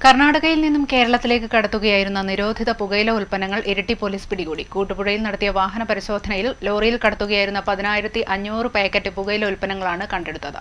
കർണാടകയിൽ നിന്നും കേരളത്തിലേക്ക് കടത്തുകയായിരുന്ന നിരോധിത പുകയില ഉൽപ്പന്നങ്ങൾ ഇരിട്ടി പോലീസ് പിടികൂടി കൂട്ടുപുഴയിൽ നടത്തിയ വാഹന പരിശോധനയിൽ ലോറിയിൽ കടത്തുകയായിരുന്ന പതിനായിരത്തി അഞ്ഞൂറ് പാക്കറ്റ് പുകയില ഉൽപ്പന്നങ്ങളാണ് കണ്ടെടുത്തത്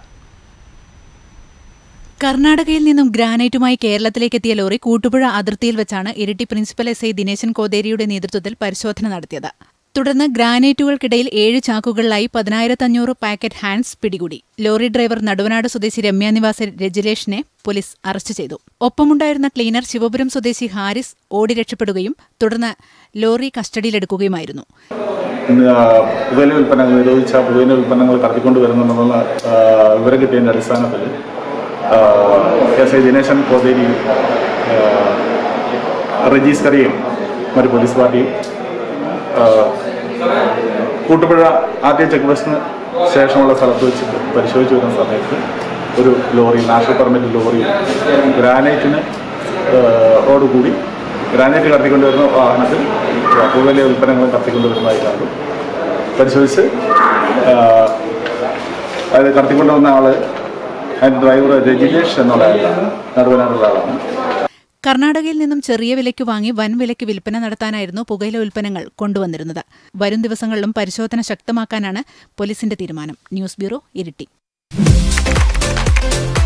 കർണാടകയിൽ നിന്നും ഗ്രാനൈറ്റുമായി കേരളത്തിലേക്ക് എത്തിയ ലോറി കൂട്ടുപുഴ അതിർത്തിയിൽ വെച്ചാണ് Iritty principal S I Dineshan കോതേരിയുടെ നേതൃത്വത്തിൽ പരിശോധന നടത്തിയത് തുടർന്ന് ഗ്രാനൈറ്റുകൾക്കിടയിൽ ഏഴ് ചാക്കുകളിലായി പതിനായിരത്തഞ്ഞൂറ് പാക്കറ്റ് ഹാൻഡ്സ് പിടികൂടി ലോറി ഡ്രൈവർ നടുവനാട് സ്വദേശി രമ്യ നിവാസി രജിലേഷിനെ പോലീസ് അറസ്റ്റ് ചെയ്തു ഒപ്പമുണ്ടായിരുന്ന ക്ലീനർ ശിവപുരം സ്വദേശി ഹാരിസ് ഓടി രക്ഷപ്പെടുകയും തുടർന്ന് ലോറി കസ്റ്റഡിയിലെടുക്കുകയുമായിരുന്നു ഇന്ന് ആ, പുകയില ഉൽപ്പന്നങ്ങൾ നിരോധിച്ച പുകയില ഉൽപ്പന്നങ്ങൾ കടത്തിക്കൊണ്ട് വരുന്നുണ്ടെന്നുള്ള ആ, വിവരം കിട്ടിയതിൻ്റെ അടിസ്ഥാനത്തിൽ ആ, എസ് ഐ ദിനേശൻ കോതേരി ആ, റജീസ് കറിയും മറ്റു പോലീസ് പാർട്ടിയും ആ, കൂട്ടുപുഴ ആർ ടി ചെക്ക് പോസ്റ്റിന് ശേഷമുള്ള സ്ഥലത്ത് വെച്ച് പരിശോധിച്ച് വരുന്ന സമയത്ത് ഒരു ലോറി നാഷണൽ പെർമിറ്റ് ലോറി ഗ്രാനൈറ്റിന് ഓടുകൂടി ഗ്രാനൈറ്റ് കടത്തിക്കൊണ്ടുവരുന്ന വാഹനത്തിൽ പുകയില ഉൽപ്പന്നങ്ങൾ കടത്തിക്കൊണ്ടുവരുന്നതായി കണ്ടു പരിശോധിച്ച് ആ, അത് കടത്തിക്കൊണ്ടുവന്ന ആള് അതിൻ്റെ ഡ്രൈവർ രജിനേഷ് എന്നുള്ള ആളാണ് നടുവനാടുള്ള ആളാണ് കർണാടകയിൽ നിന്നും ചെറിയ വിലയ്ക്ക് വാങ്ങി വൻ വിലയ്ക്ക് വിൽപ്പന നടത്താനായിരുന്നു പുകയില ഉൽപ്പന്നങ്ങൾ കൊണ്ടുവന്നിരുന്നത് വരും ദിവസങ്ങളിലും പരിശോധന ശക്തമാക്കാനാണ് പോലീസിന്റെ തീരുമാനം ന്യൂസ് ബ്യൂറോ ഇരിട്ടി